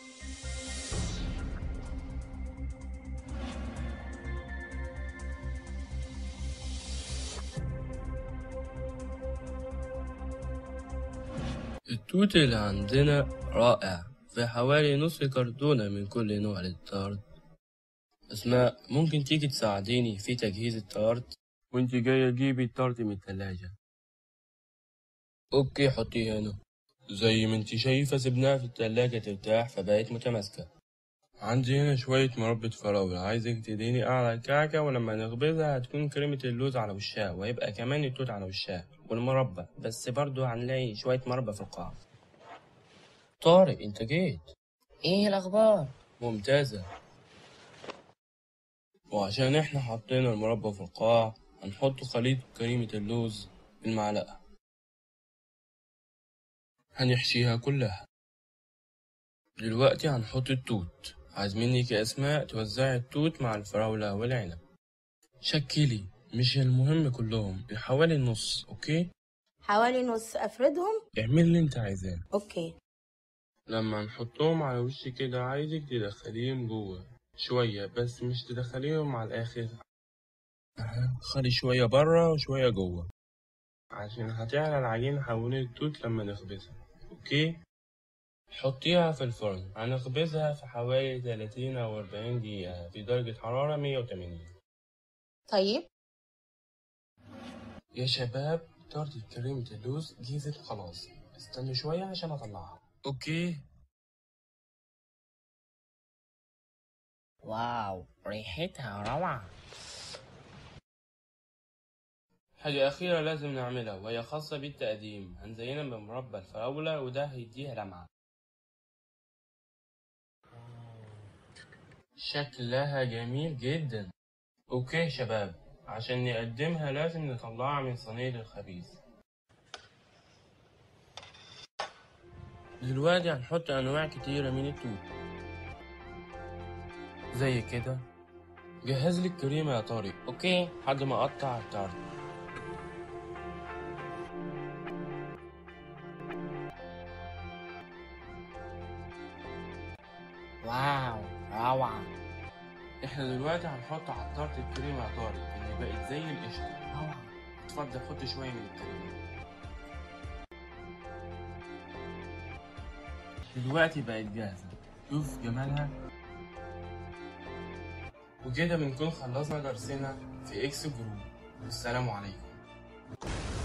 التوت اللي عندنا رائع في حوالي نصف كرتونة من كل نوع للطرد أسماء ممكن تيجي تساعديني في تجهيز الطرد وانت جاية تجيبي الطرد من التلاجة اوكي حطيه هنا زي ما انت شايفة سيبناها في التلاجة ترتاح فبقت متماسكة عندي هنا شوية مربى فراولة عايزك تديني أعلى الكعكة ولما نخبزها هتكون كريمة اللوز على وشها ويبقى كمان التوت على وشها والمربى بس برضو هنلاقي شوية مربى في القاع طارق انت جيت ايه الاخبار ممتازة وعشان احنا حطينا المربى في القاع هنحط خليط كريمة اللوز بالمعلقة هنحشيها كلها دلوقتي هنحط التوت عايز منك يا أسماء توزعي التوت مع الفراولة والعنب شكلي مش المهم كلهم حوالي النص أوكي حوالي نص افردهم اعمل اللي انت عايزاه اوكي لما نحطهم على وش كده عايزك تدخليهم جوه شوية بس مش تدخليهم على الآخر أها، خلي شوية برا وشوية جوه عشان هتعلى العجينة حوالين التوت لما نخبزها أوكي حطيها في الفرن هنخبزها في حوالي 30 أو 40 دقيقة في درجة حرارة 180 طيب يا شباب تورتة كريمة اللوز جهزت خلاص استنوا شوية عشان أطلعها أوكي واو ريحتها روعة حاجة أخيرة لازم نعملها وهي خاصة بالتقديم هنزينها بمربى الفراولة وده هيديها لمعة شكلها جميل جدا أوكي شباب عشان نقدمها لازم نطلعها من صينية الخبيز دلوقتي هنحط أنواع كتيرة من التوت زي كده جهز لي الكريمة يا طارق اوكي لحد ما أقطع الطرد واو روعة احنا دلوقتي هنحط على الطرد الكريمة يا طارق اللي بقت زي القشطة روعة اتفضل حط شوية من الكريمة دلوقتي بقت جاهزة شوف جمالها وكده بنكون خلصنا درسنا في اكس جروب والسلام عليكم